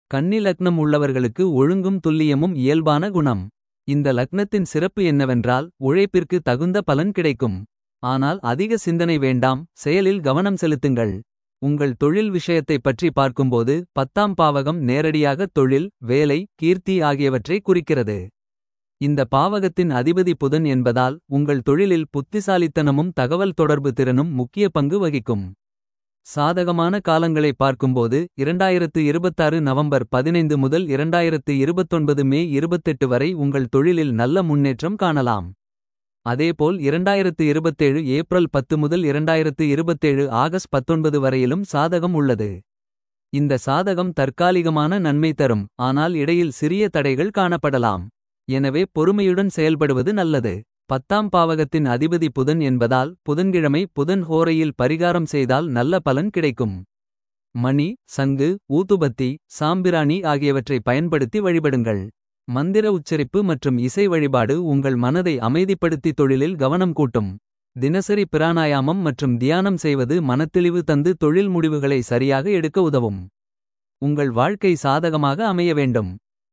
கன்னி லக்னம் உள்ளவர்களுக்கு ஒழுங்கும் துல்லியமும் இயல்பான குணம். இந்த லக்னத்தின் சிறப்பு என்னவென்றால் உழைப்பிற்கு தகுந்த பலன் கிடைக்கும். ஆனால் அதிக சிந்தனை வேண்டாம் செயலில் கவனம் செலுத்துங்கள். உங்கள் தொழில் விஷயத்தைப் பற்றி பார்க்கும்போது பத்தாம் பாவகம் நேரடியாக தொழில் வேலை கீர்த்தி ஆகியவற்றை குறிக்கிறது. இந்த பாவகத்தின் அதிபதி புதன் என்பதால் உங்கள் தொழிலில் புத்திசாலித்தனமும் தகவல் தொடர்பு திறனும் முக்கிய பங்கு வகிக்கும். சாதகமான காலங்களை பார்க்கும்போது 2026 நவம்பர் 15 முதல் 2029 மே 28 வரை உங்கள் தொழிலில் நல்ல முன்னேற்றம் காணலாம். அதேபோல் 2027 ஏப்ரல் 10 முதல் 2027 ஆகஸ்ட் 19 வரையிலும் சாதகம் உள்ளது. இந்த சாதகம் தற்காலிகமான நன்மை தரும் ஆனால் இடையில் சிறிய தடைகள் காணப்படலாம். எனவே பொறுமையுடன் செயல்படுவது நல்லது. பத்தாம் பாவகத்தின் அதிபதி புதன் என்பதால் புதன்கிழமை புதன் ஹோரையில் பரிகாரம் செய்தால் நல்ல பலன் கிடைக்கும். மணி சங்கு ஊதுபத்தி சாம்பிராணி ஆகியவற்றை பயன்படுத்தி வழிபடுங்கள். மந்திர உச்சரிப்பு மற்றும் இசை வழிபாடு உங்கள் மனதை அமைதிப்படுத்தி தொழிலில் கவனம் கூட்டும். தினசரி பிராணாயாமம் மற்றும் தியானம் செய்வது மனத்தெளிவு தந்து தொழில் முடிவுகளை சரியாக எடுக்க உதவும். உங்கள் வாழ்க்கை சாதகமாக அமைய வேண்டும்.